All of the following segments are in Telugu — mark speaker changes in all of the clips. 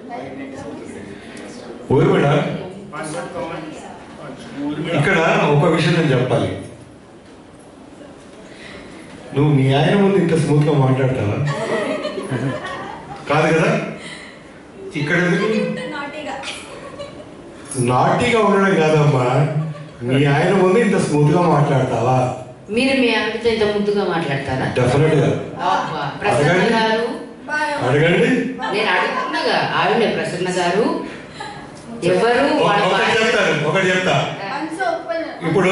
Speaker 1: ఊరుమిడ ఇక్కడ ఒక విషయం నేను చెప్పాలి నువ్వు మీ ఆయన ముందు ఇంత స్మూత్ గా మాట్లాడతావా కాదు కదా ఇక్కడ ఎందుకు నాటీగా ఉండడం కాదమ్మా మీ ఆయన ముందు ఇంత స్మూత్ గా మాట్లాడతావా
Speaker 2: మీరు మీ ఆవిడతో ఇంత ముద్దుగా మాట్లాడతారా
Speaker 1: డెఫినెట్ గా
Speaker 2: అబ్బా, ప్రసన్న
Speaker 1: అడగండి.
Speaker 2: గారు
Speaker 1: అడగండి
Speaker 2: నేను అడుగుతున్నాగా ఆవిడ ప్రసన్న గారు ఎవరు
Speaker 1: ఒక-
Speaker 2: వాళ్ళ
Speaker 1: ఒకటి
Speaker 2: భార్య-
Speaker 1: చెప్తాను ఒకటి చెప్తా ఇప్పుడు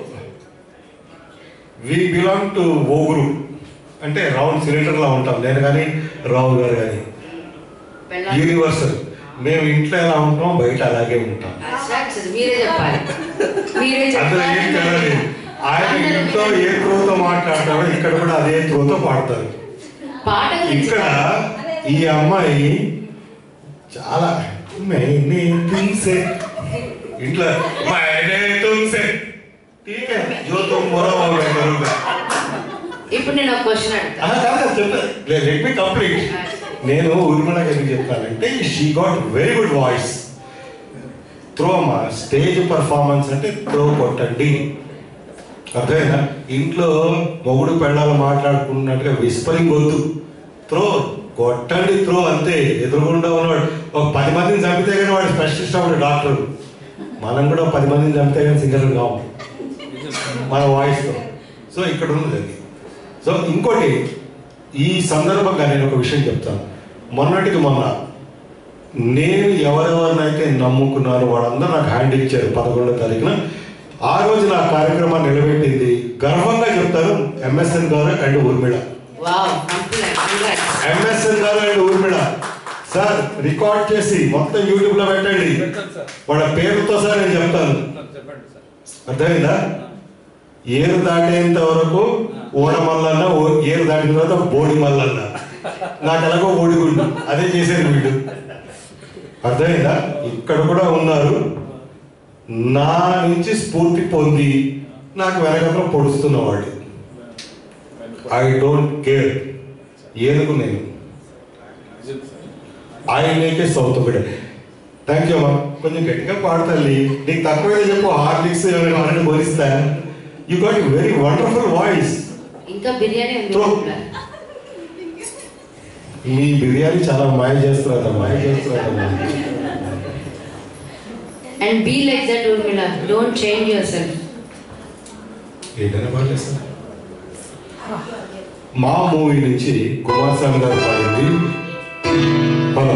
Speaker 1: we belong to O group అంటే రౌండ్ సిలిండర్ లా ఉంటాం నేను కానీ రావు గారు కానీ
Speaker 2: పెళ్ళాం.
Speaker 1: యూనివర్సల్ మేము ఇంట్లో ఎలా ఉంటాం బయట అలాగే ఉంటాం
Speaker 2: Facts అది మీరే చెప్పాలి మీరే
Speaker 1: అందులో ఏం
Speaker 2: చెప్పాలి
Speaker 1: తెలియదు ఆయన
Speaker 2: అందరూ
Speaker 1: ఇంట్లో
Speaker 2: మీరే-
Speaker 1: ఏ త్రోతో మాట్లాడతాడో ఇక్కడ కూడా అదే త్రోతో పాడతారు
Speaker 2: పాట గురించి
Speaker 1: ఇక్కడ ఈ అమ్మాయి చాలా मैंने तुमसे ఇంట్లో मैंने तुमसे ठीक है जो तुम बोला वो मैं करूंगा
Speaker 2: ఇప్పుడు నేను ఒక క్వశ్చన్ అడుగుతా
Speaker 1: ఆహా, కాదు కాదు, చెప్తా లెట్ మీ కంప్లీట్ నేను ఊర్మిళ ఎందుకు చెప్తానంటే she got very good voice throw మా స్టేజ్ పర్ఫార్మెన్స్ అంటే త్రో కొట్టండి అర్థమైందా ఇంట్లో మొగుడు పెళ్ళాలు మాట్లాడుకున్నట్టుగా విస్పరింగ్ వద్దు త్రో కొట్టండి త్రో అంతే ఎదురుగుండా ఉన్నవాడు ఒక పది మందిని చంపితే కానీ వాడు స్పెషలిస్ట్ అవ్వడు డాక్టర్ మనం కూడా ఒక పది మందిని చంపితే కానీ సింగర్ కావు మన వాయిస్తో సో ఇక్కడ ఉన్నది అది సో ఇంకోటి ఈ సందర్భంగా నేను ఒక విషయం చెప్తాను మొన్నటికి మొన్న నేను ఎవరెవరినైతే నమ్ముకున్నాను వాళ్ళందరూ నాకు హ్యాండ్ ఇచ్చారు పదకొండో తారీఖున ఆ రోజు నా కార్యక్రమాన్ని నిలబెట్టింది గర్వంగా చెప్తారు ఎంఎస్ఎన్ గారు and Urmila
Speaker 2: wow complete congrats
Speaker 1: MSN గారు అండ్ ఊర్మిళ సార్ రికార్డ్ చేసి మొత్తం యూట్యూబ్ లో పెట్టండి వాళ్ళ పేరుతో సార్ నేను చెప్తాను అర్థమైందా ఏరు దాటేంత వరకు ఓడ మల్లన్న ఓ- ఏరు దాటిన తర్వాత బోడి మల్లన్న నాకు ఎలాగో ఓడిగుండు అదే చేసేది వీడు అర్థమైందా ఇక్కడ కూడా ఉన్నారు నా నుంచి స్ఫూర్తి పొంది నాకు వెనకతో పొడుస్తున్నవాడు ఐ డోంట్ కేర్ ఏనుగు నేను ఆయనకే సౌత్ ఒకటే థ్యాంక్ యూ అమ్మా కొంచెం గట్టిగా పాడతల్లి నీకు తక్కువైతే చెప్పు హార్లిక్స్ ఎవరైనా పోలిస్తా you got very wonderful voice
Speaker 2: ఇంకా బిర్యానీ ఉంది
Speaker 1: True.
Speaker 2: కూడా.
Speaker 1: మీ బిర్యానీ చాలా మాయ చేస్తున్నారు మాయ చేస్తున్నారు
Speaker 2: and be like that Urmila don't change yourself
Speaker 1: ఏంటనే బాగా చేస్తారు మా మూవీ నుంచి కుమార్ స్వామి గారు పాడింది హలో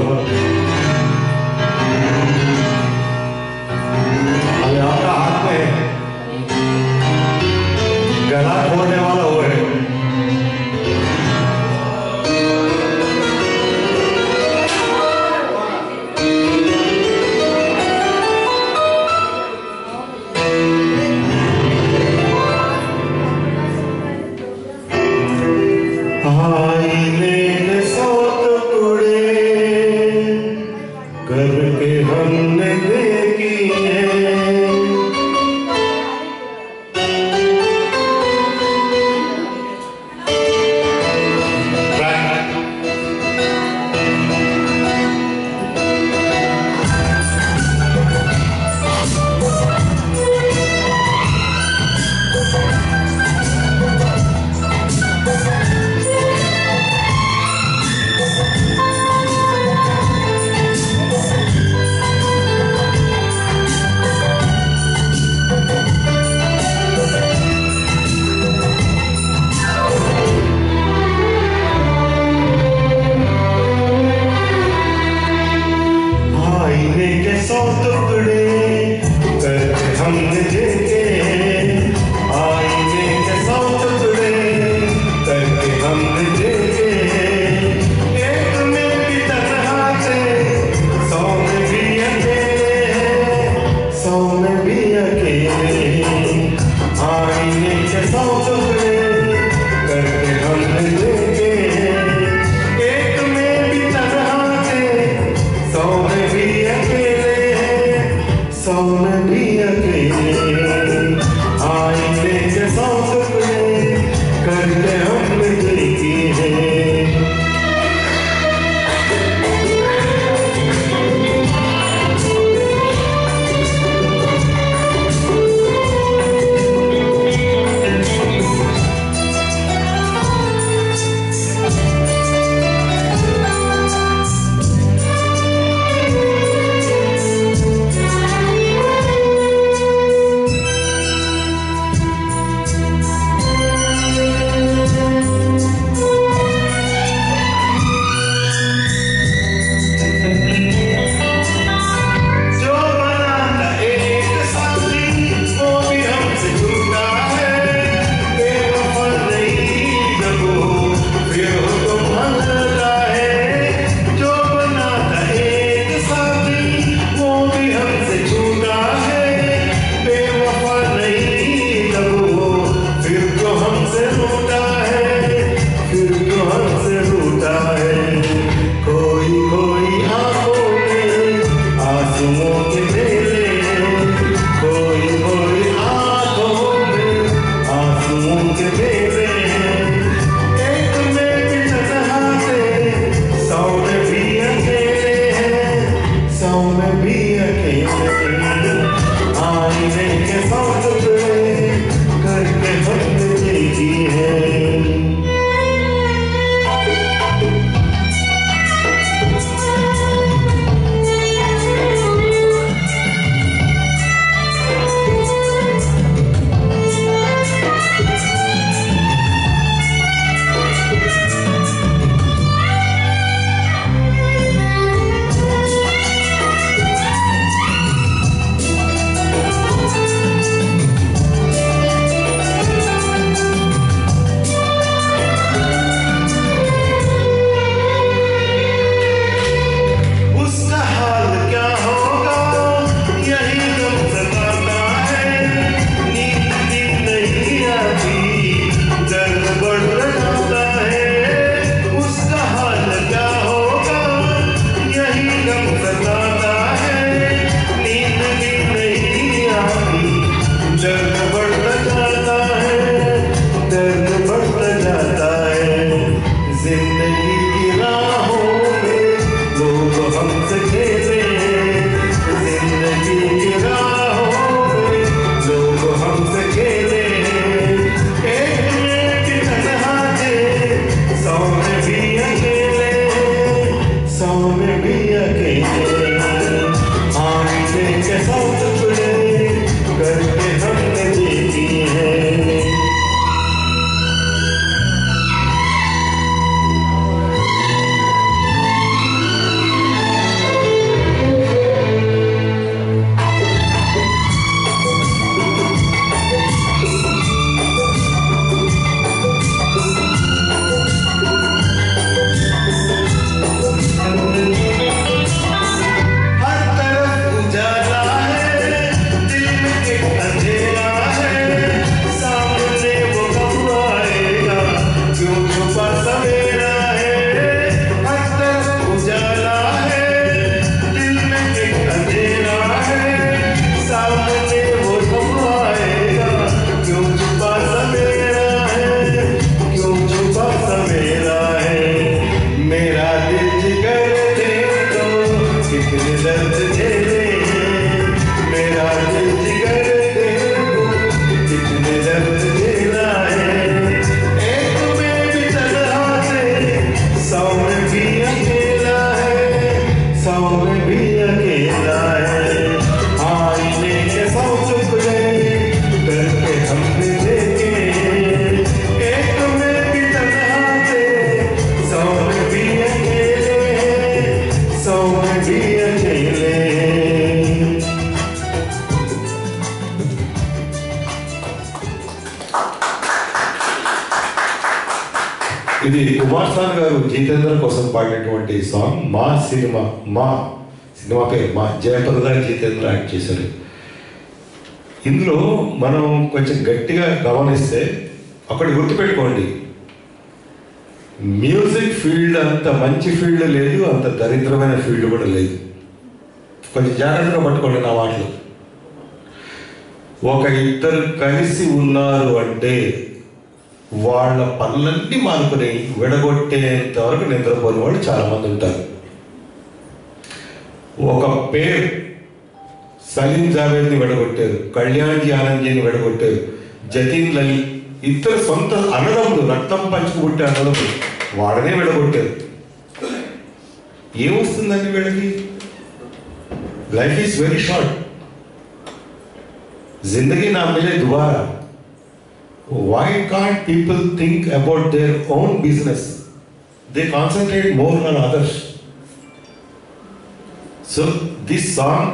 Speaker 1: अभी आपका हाथ में है गला खोलने वाला वो है आईने के सौ टुकड़े करके हमने देखी है आईने के सौ टुकड़े करके हमने देखे आईने के सौ टुकड़े करके हमने देखे एक में भी तन्हा थे सौ में भी अकेले सौ में भी अकेले आईने के सौ टुकड़े करके हमने देखे एक में भी तन्हा थे सौ में भी अकेले सौ में भी अकेले आईने के सौ टुकड़े करके हमने देखी है कितने दर्द झेले मेरा दिल जिगर दिल को कितने दर्द झेला है एक में भी तन्हा से सौ में भी अकेला है सौ में भी अकेला है आईने के सौ टुकड़े करके हमने देखे एक में भी तन्हा से सौ में भी अकेले हैं सौ में भी अकेले हैं ఇది కుమార్ సాన్ గారు జితేంద్ర కోసం పాడినటువంటి సాంగ్ మా సినిమా మా సినిమా పేరు మా జయప్రద జితేంద్ర యాక్ట్ చేశారు ఇందులో మనం కొంచెం గట్టిగా గమనిస్తే అక్కడ గుర్తుపెట్టుకోండి మ్యూజిక్ ఫీల్డ్ అంత మంచి ఫీల్డ్ లేదు అంత దరిద్రమైన ఫీల్డ్ కూడా లేదు కొంచెం జాగ్రత్తగా పట్టుకోండి నా మాటలు ఒక ఇద్దరు కలిసి ఉన్నారు అంటే వాళ్ళ పనులన్నీ మానుకుని విడగొట్టేంత వరకు నిద్రపోని వాళ్ళు చాలా మంది ఉంటారు ఒక పేరు సలీం జావేద్ని విడగొట్టారు కళ్యాణ్జీ ఆనందీని విడగొట్టారు జతీన్ లలి ఇద్దరు సొంత అన్నదమ్ములు రక్తం పంచుకుంటే అన్నదమ్ములు వాడనే విడగొట్టారు ఏమొస్తుందండి వీళ్ళకి లైఫ్ ఈజ్ వెరీ షార్ట్ जिंदगी ना मिले दोबारा why can't people think about their own business they concentrate more on others so this song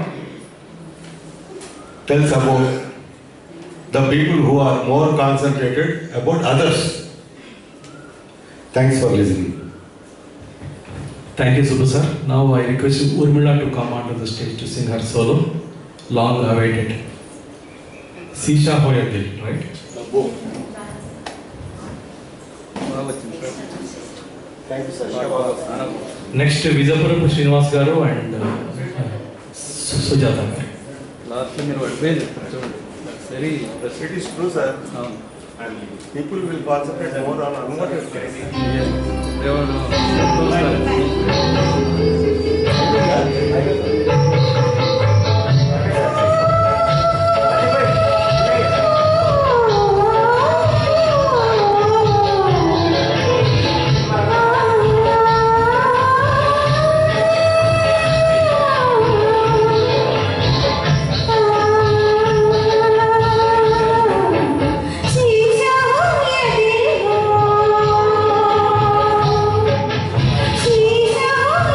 Speaker 1: tells about the people who are more concentrated about others thanks for listening
Speaker 3: Thank you, Subbu sir. Now I request Urmila to come onto the stage to sing her solo, long awaited. Sisha Hoyadil, right? Next, Vijayapuram Srinivas Garu and uh, Su- Sujata garu.
Speaker 4: Last మీరు అడ్వైజ్ చెప్తారు చూడండి very
Speaker 5: It is true, sir. And people will concentrate more on unwanted things.
Speaker 6: शीशा हो ये दिल हो शीशा हो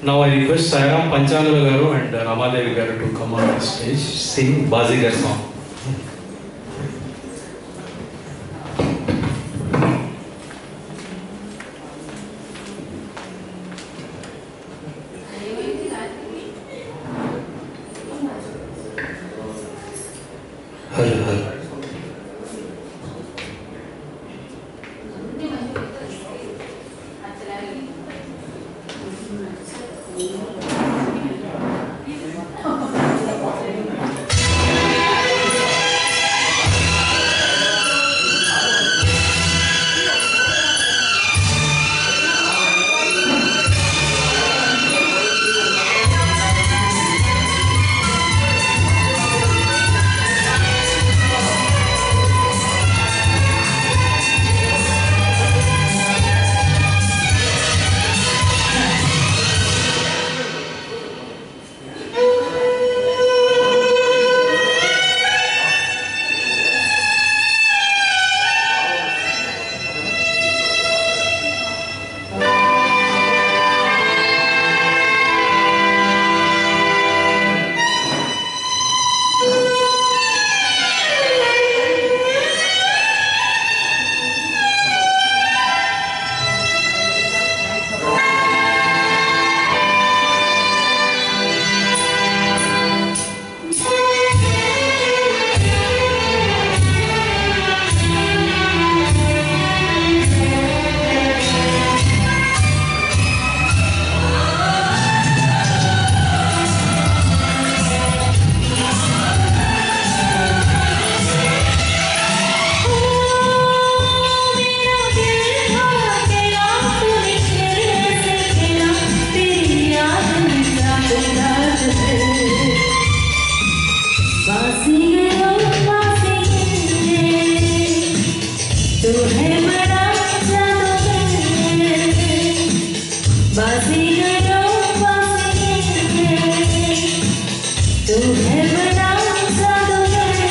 Speaker 3: Now I request Sairam Panchanula Garu and uh, Ramadevi Garu to come on the stage, sing Bazigar song. Hal hal.
Speaker 6: तू है बड़ा जादूगर बाजीगरों बाजीगर तू है बड़ा जादूगर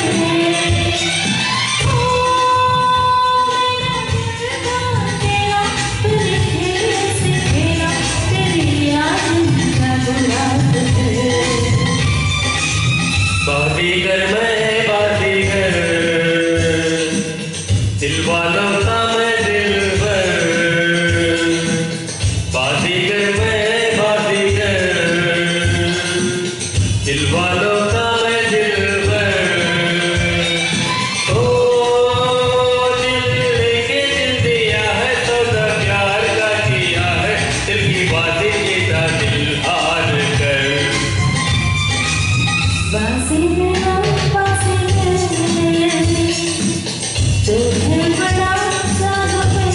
Speaker 6: ओ मेरा दिल का तेरा तुझे खेल से खेला तेरी याद का गुलाब है
Speaker 7: बाजीगर मैं बाजीगर दिल वालों का मैं दिलबर बाजीगर मैं बाजीगर दिल वालों का मैं दिलबर ओ दिल लेके दिल दिया है सौदा प्यार का किया है दिल की बातें जीता दिल हार कर
Speaker 6: बाजीगरों बाजीगर तू है बड़ा जादूगर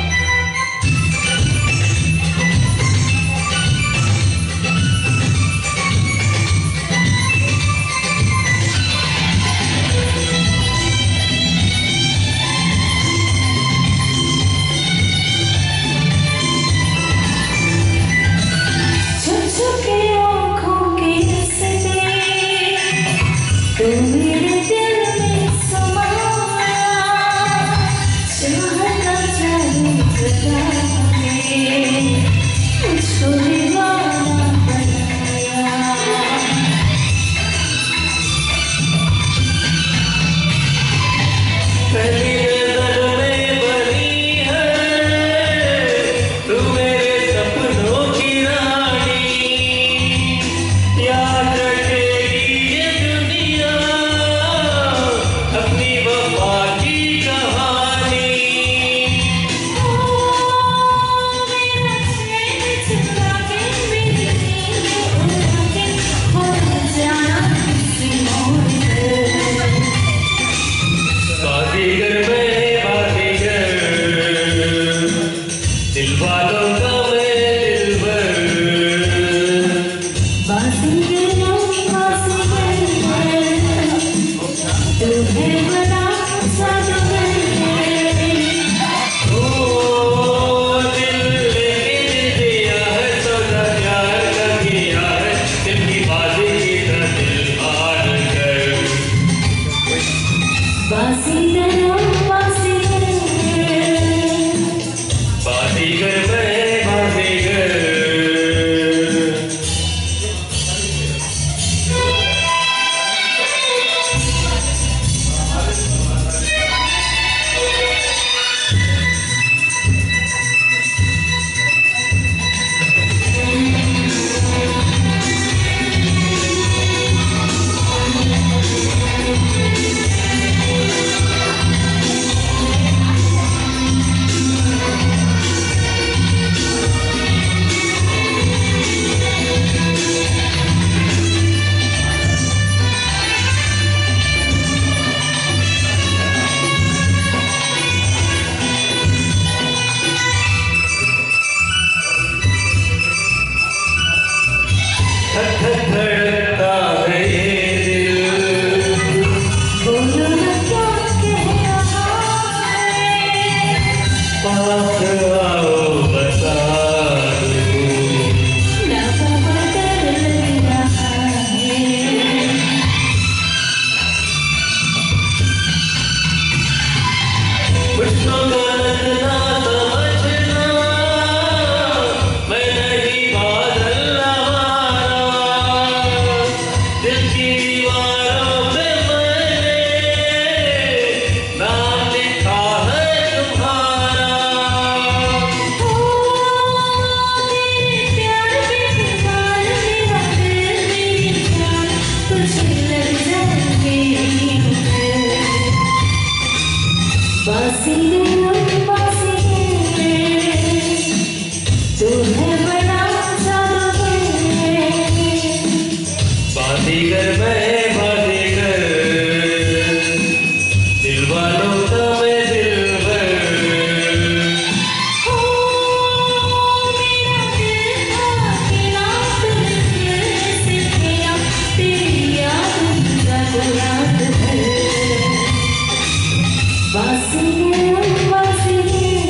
Speaker 7: ओ धक धक धड़कता है ये दिल
Speaker 6: बोलो ना क्या कह रहा है
Speaker 7: पास आओ बता दूं
Speaker 6: नवा बदल रहा है
Speaker 7: मुझको गलत ना समझना मैं नहीं बादल हमारा दिल की दीवारों पे मैंने नाम लिखा है तुम्हारा
Speaker 6: तेरे प्यार में खुमार मेरा दिल मेरी जान तुझे लग जाएंगे बासी रे बासी तू है बड़ा जादूगर
Speaker 7: बाजीगर मैं बाजीगर दिल वालों का मैं दिलबर
Speaker 6: ओ मेरा दिल था अकेला तुझे से तेरा तेरी याद का रात भर बासी बासी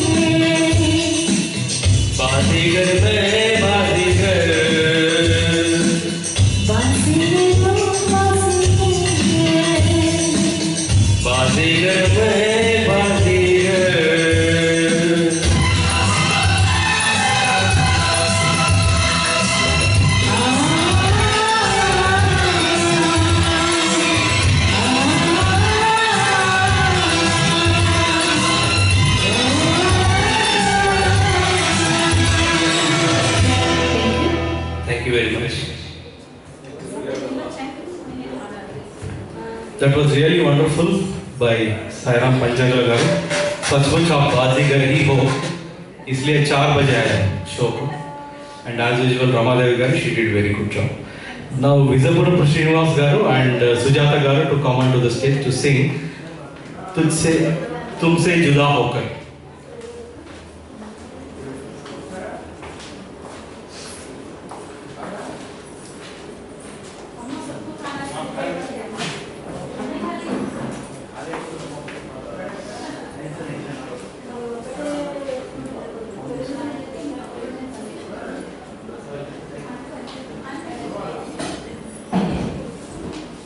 Speaker 7: बाजीगर मैं बाजीगर
Speaker 6: बासी बासी
Speaker 7: बाजीगर मैं बाजीगर Thank you very much.
Speaker 3: That was really wonderful by Sairam पंचाला गारू सचमुच आप बाजीगर ही हो इसलिए चार बजे आया शो को అండ్ యాజ్ యూజువల్ రమాదేవి గారు she did very good job now Vijayapuram Srinivas గారు అండ్ సుజాత గారు to command to the stage to sing తుజ్సే తుమ్సే జుదా హోకర్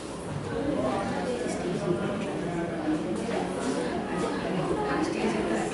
Speaker 6: Thank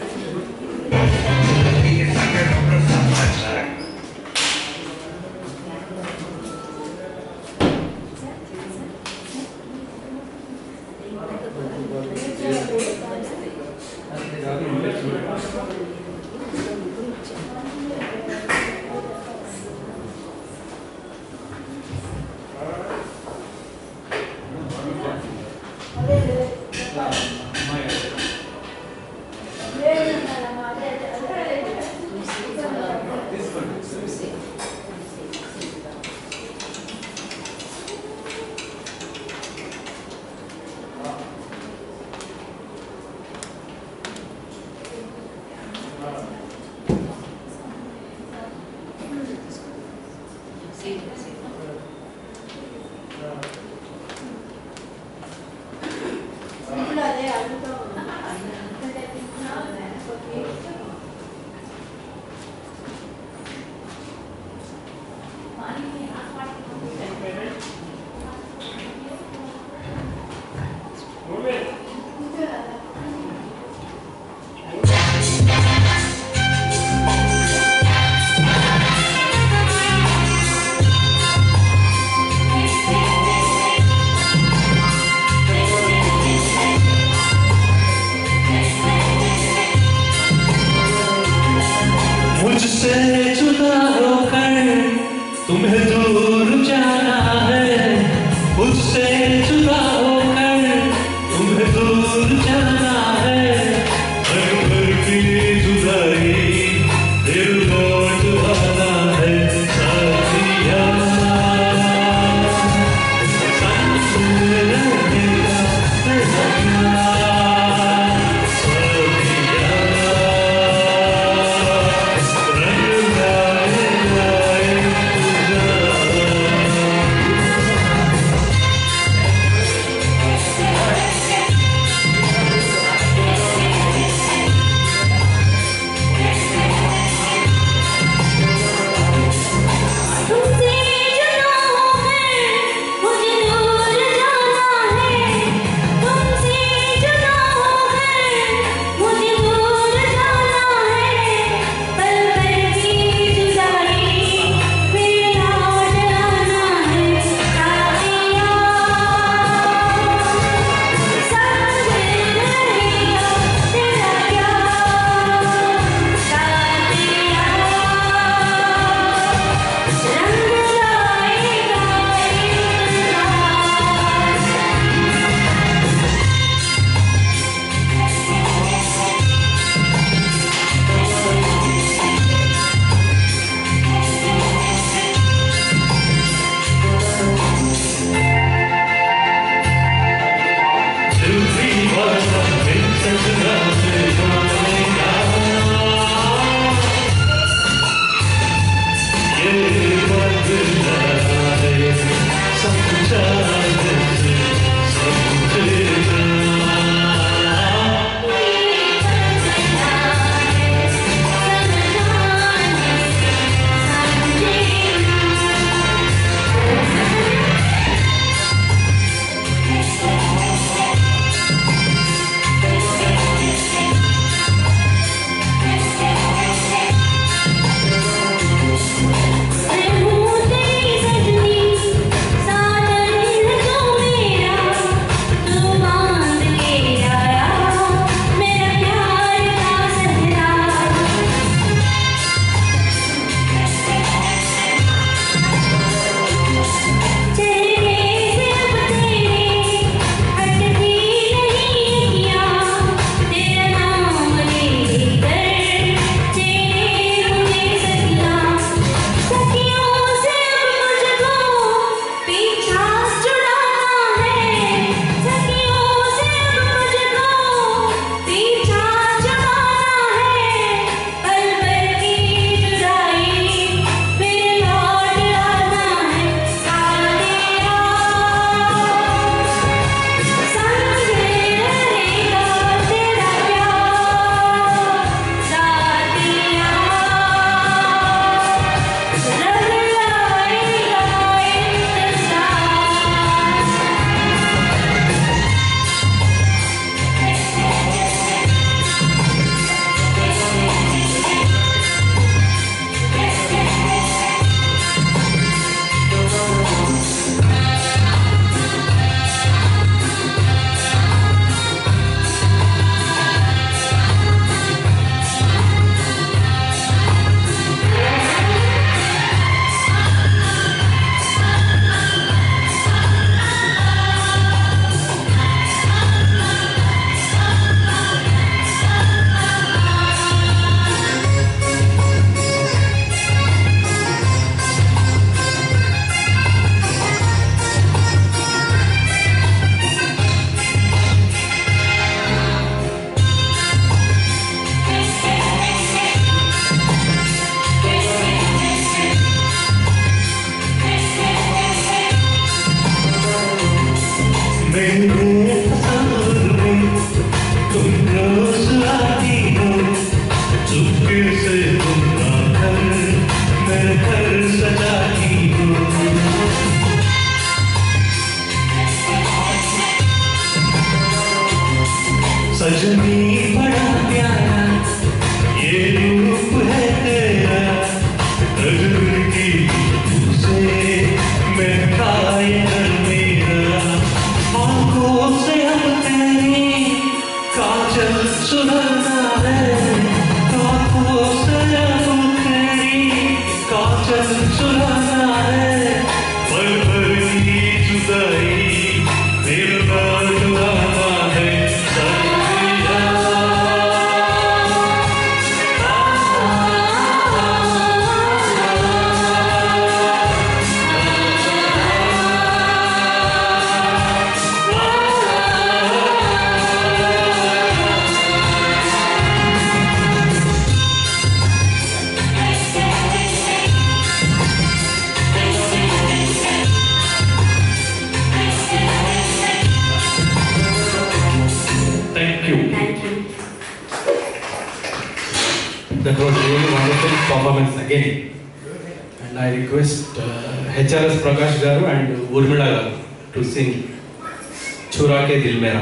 Speaker 3: that was really wonderful performance again. And I request uh, HRS Prakash Garu and Urmila Garu to sing Chura Ke Dil Mera.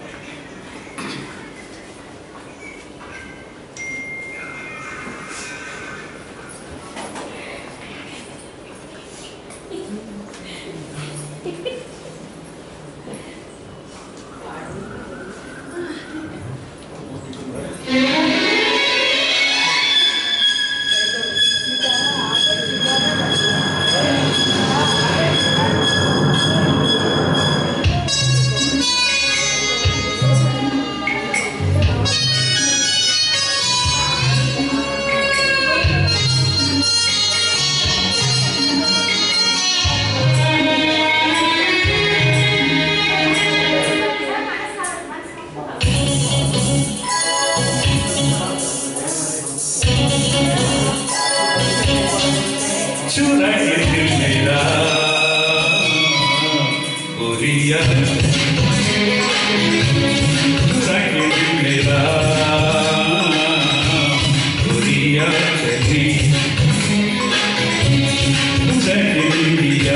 Speaker 7: चुरा के दिल मेरा बोलिया चुरा के दिल मेरा बोलिया चली चुरा के दिल दिया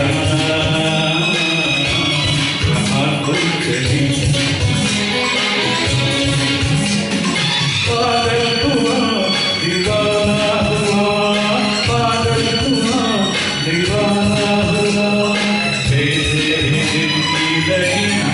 Speaker 7: कहाँ को चली पागल हुआ दीवाना हुआ पागल हुआ दीवाना हुआ तेरे दिल की लगी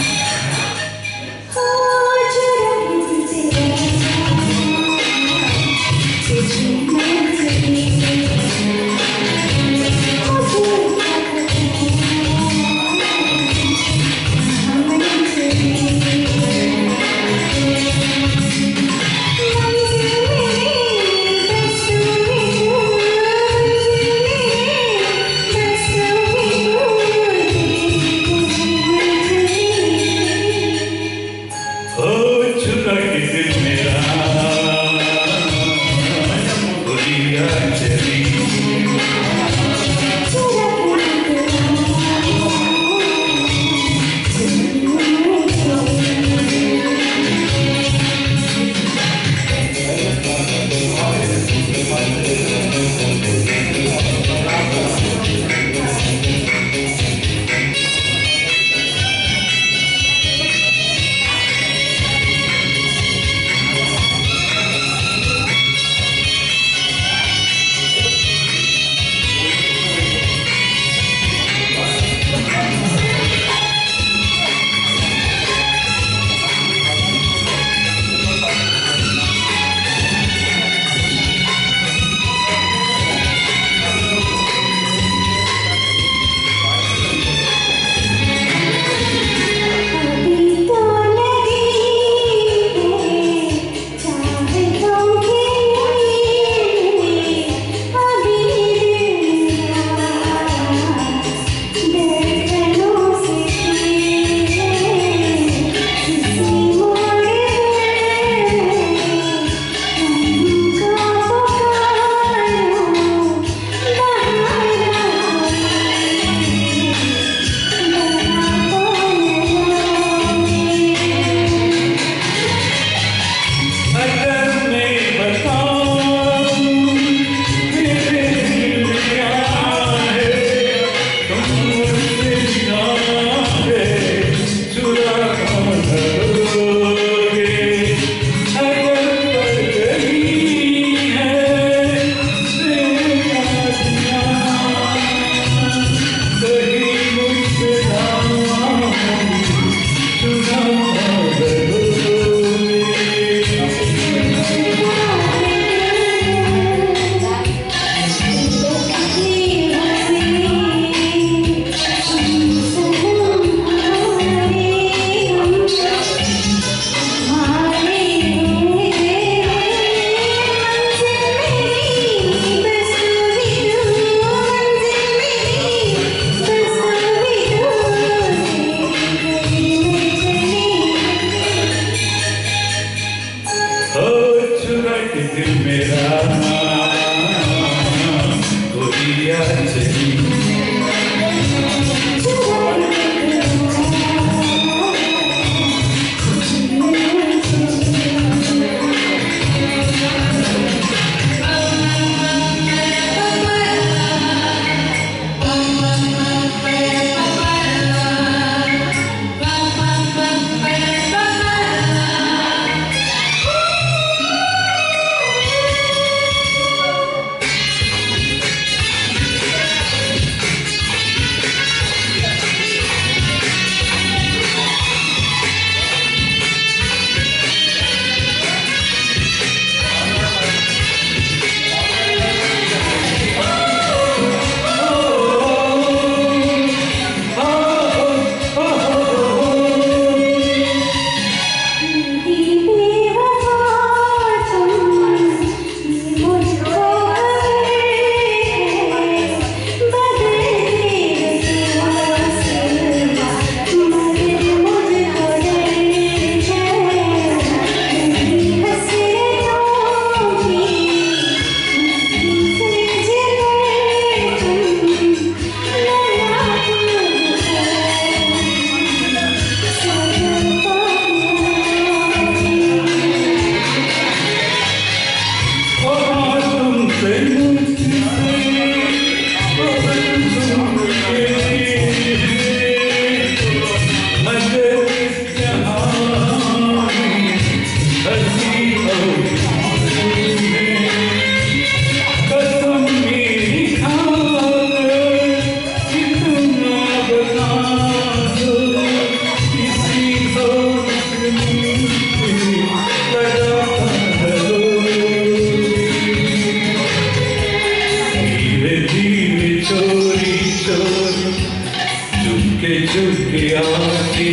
Speaker 3: चुपके चुपके आके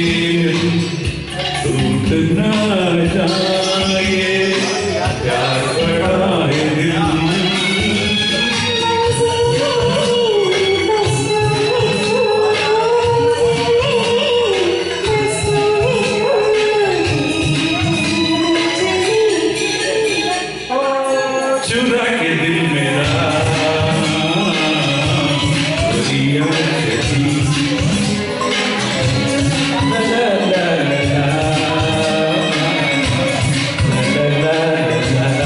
Speaker 3: टूट ना जाए प्यार बड़ा है दिल चुरा के दिल मेरा दिया चली। ला ला ला ला ला। ला ला ला ला ला।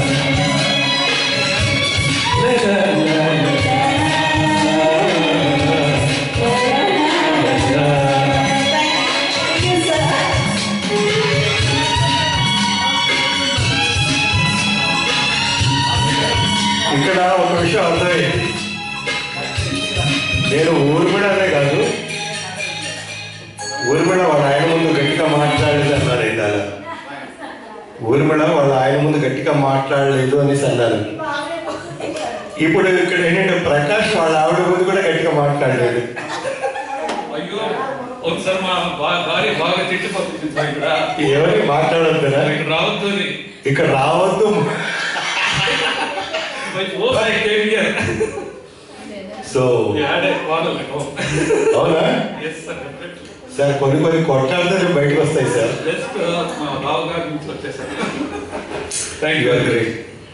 Speaker 3: ला ला ला ला ला। ला ला।
Speaker 1: ఇక్కడ ఒక విషయం అర్థమైంది నేను ఊర్మిళనే కాదు ఊర్మిళ వాళ్ళ ఆయన ముందు గట్టిగా మాట్లాడలేదు అన్నారు ఇందాక ఊర్మిళ వాళ్ళ ఆయన ముందు గట్టిగా మాట్లాడలేదు అనేసి అన్నారు ఇప్పుడు ఇక్కడ ఏంటంటే ప్రకాష్ వాళ్ళ ఆవిడ ముందు కూడా గట్టిగా మాట్లాడలేదు
Speaker 3: అయ్యో ఒకసారి మా భా- భార్య బాగా తిట్టిపోతుంది సార్ ఇక్కడ
Speaker 1: ఎవరికి మాట్లాడొద్దునా
Speaker 3: ఇక్కడ రావద్దు అని
Speaker 1: ఇక్కడ రావద్దు
Speaker 3: oh I came here
Speaker 1: so
Speaker 3: we had a quarrel at home
Speaker 1: అవునా
Speaker 3: ఎస్ సార్ డెఫినెట్లీ
Speaker 1: సార్ కొన్ని కొన్ని కొట్లాడితే బయటకు వస్తాయి సార్
Speaker 3: జస్ట్ మా బావ గారి నుంచి వచ్చేసారు
Speaker 1: thank you great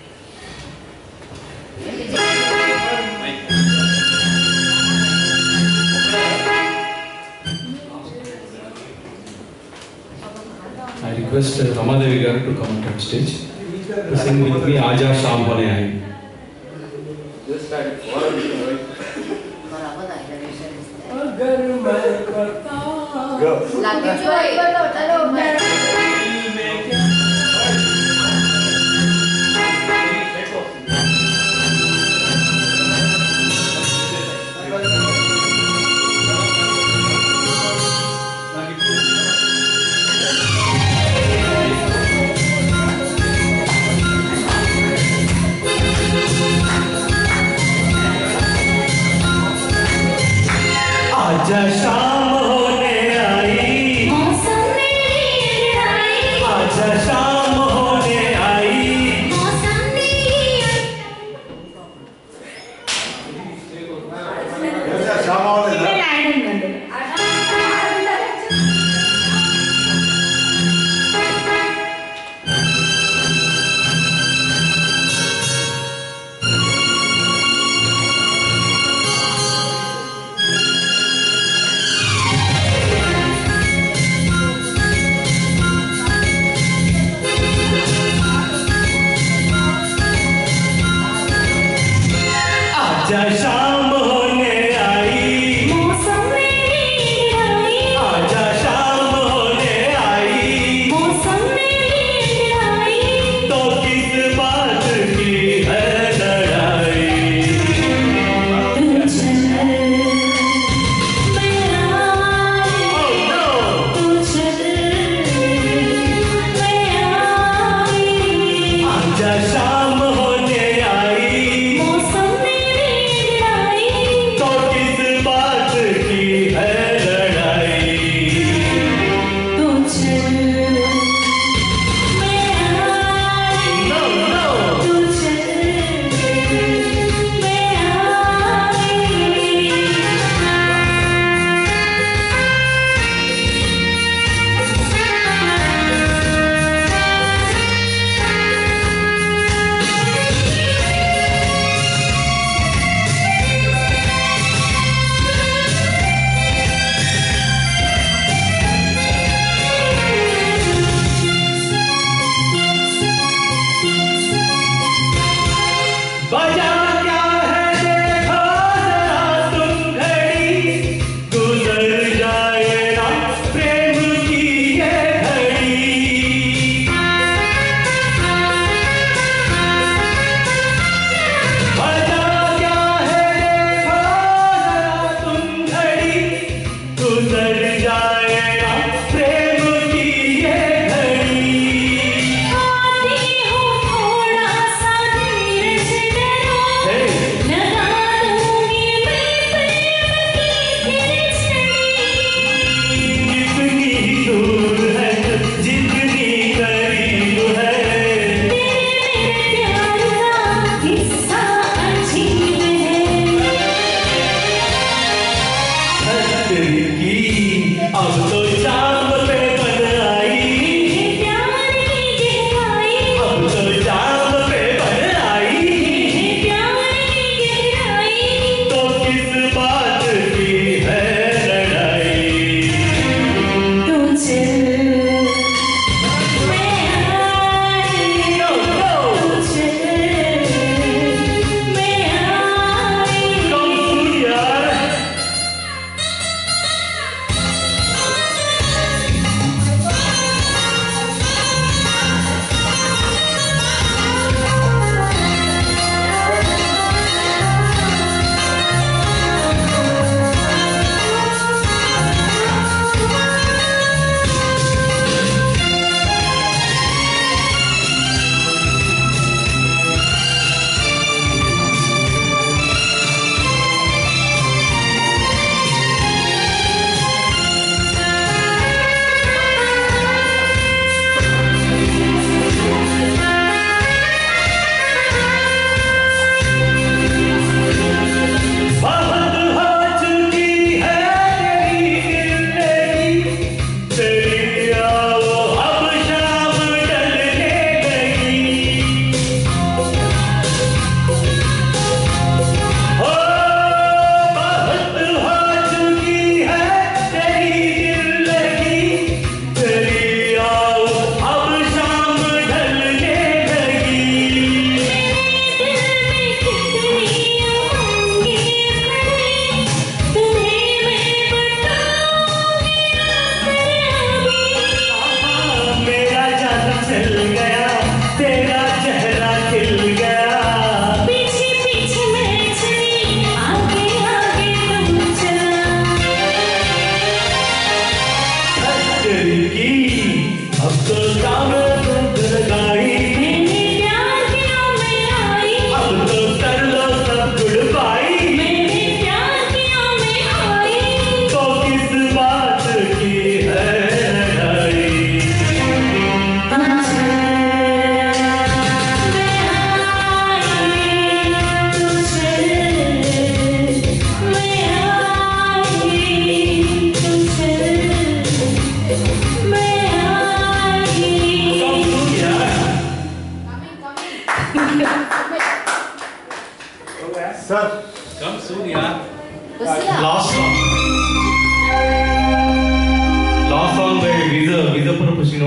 Speaker 3: I request uh, Ramadevi Garu to come on stage to sing with me Aja Sham Hone Aayi.
Speaker 4: Just started following right?
Speaker 7: आजा शाम होने आई
Speaker 6: मौसम मेरी आई
Speaker 7: आजा शाम होने आई
Speaker 6: मौसम मेरी
Speaker 7: ఆ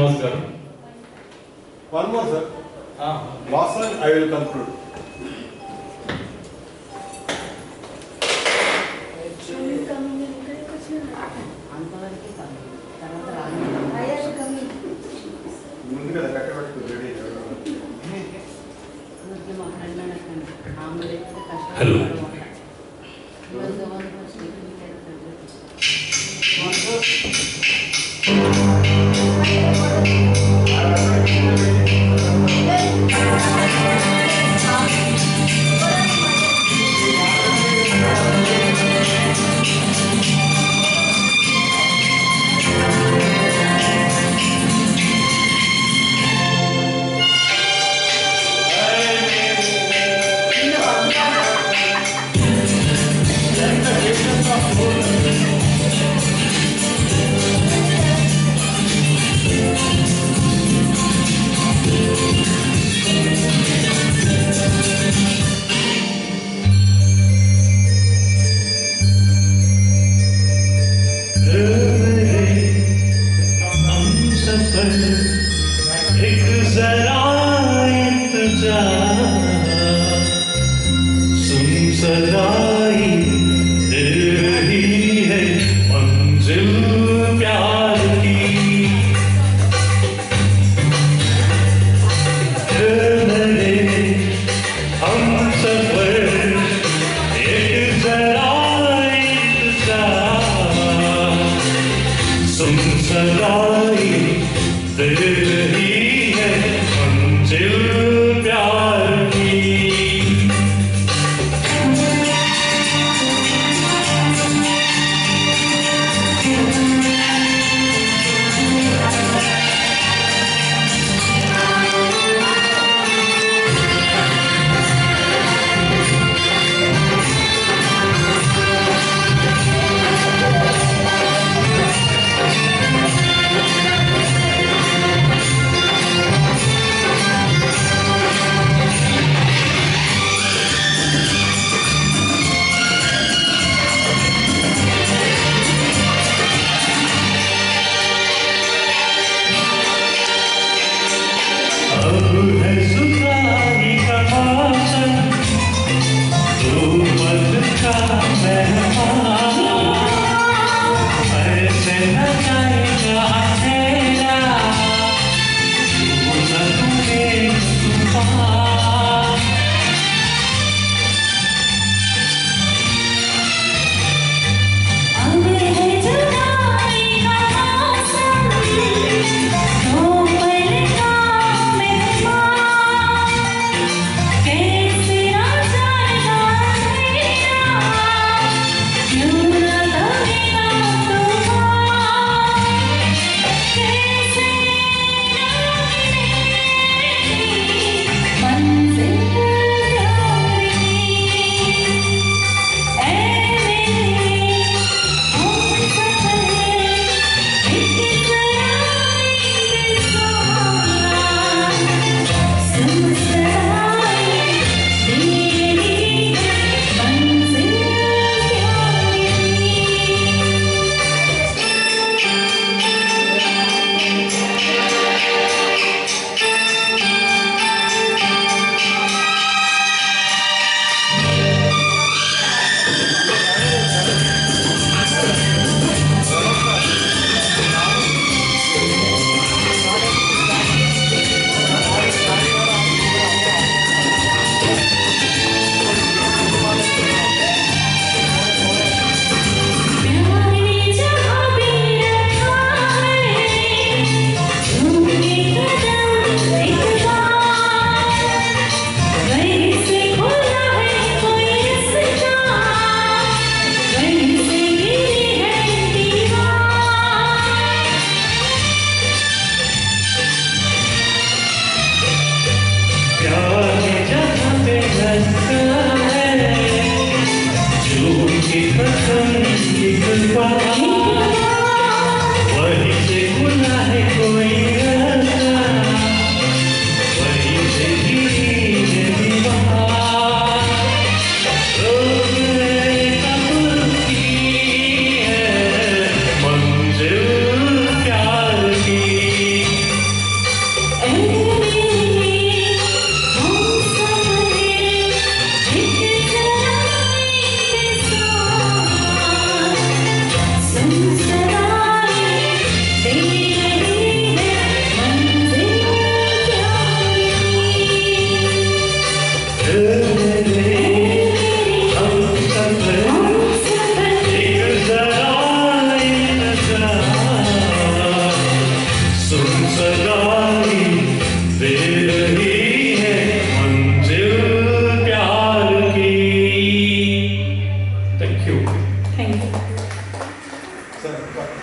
Speaker 3: శ్రీనివాస్ గారు
Speaker 5: One more, sir. Last one, I will conclude.
Speaker 2: అంతవరకు కాదు తర్వాత రాను
Speaker 5: ముందు కదా కట్టబెట్టుకు రెడీ
Speaker 2: ఊరికే మా ఫ్రెండ్ అనకండి ఆమె లేకపోతే కష్టం
Speaker 3: Hello.
Speaker 2: ఈరోజు ఎవరు స్పీకింగ్
Speaker 7: एक जरा इंतजार सुन सदाई दे रही है मंजिल प्यार की है मेरे हम सफर एक जरा इंतजार सुन सदाई दे रही है मंजिल प्यार की
Speaker 6: Thank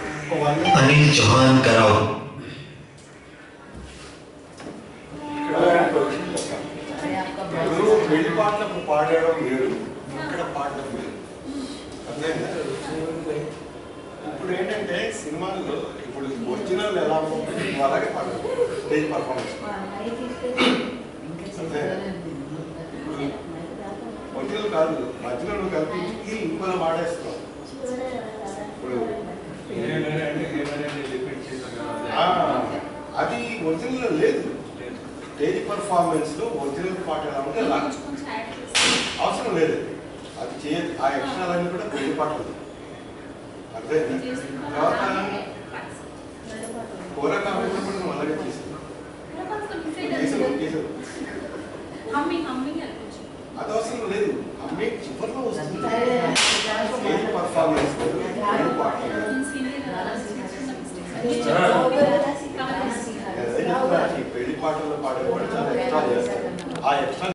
Speaker 8: अनिल चौहान कराओ
Speaker 1: ఇప్పుడు పెళ్లి పాటలకు పాడడం వేరు ఇక్కడ పాడడం వేరు అర్థమైందా ఇప్పుడు ఏంటంటే సినిమాల్లో ఇప్పుడు ఒరిజినల్ ఎలా ఉంటుంది అలాగే పాడడం స్టేజ్ పర్ఫార్మెన్స్ ఒరిజినల్ కాదు మధ్యలో నువ్వు కల్పించి ఇంకోలా పాడేస్తావు ఇప్పుడు ఆ, అది ఒరిజినల్ లేదు స్టేజ్ పర్ఫార్మెన్స్ లో ఒరిజినల్ పాట ఎలా ఉంటే అలా అవసరం లేదు అది చేయ ఆ యక్షణాలన్నీ కూడా పెళ్లి పాటలు అర్థమైందా తర్వాత కూర కాబట్టి కూడా నువ్వు అలాగే చేసావు చేసావు చేసావు అది అవసరం లేదు అమ్మే చివరిలో వస్తుంది స్టేజ్ పర్ఫార్మెన్స్ పెళ్లి పాటలు పెళ్లి పాటల్లో పాడేవాడు చాలా ఎక్స్ట్రా చేస్తాడు ఆ ఎక్స్ట్రా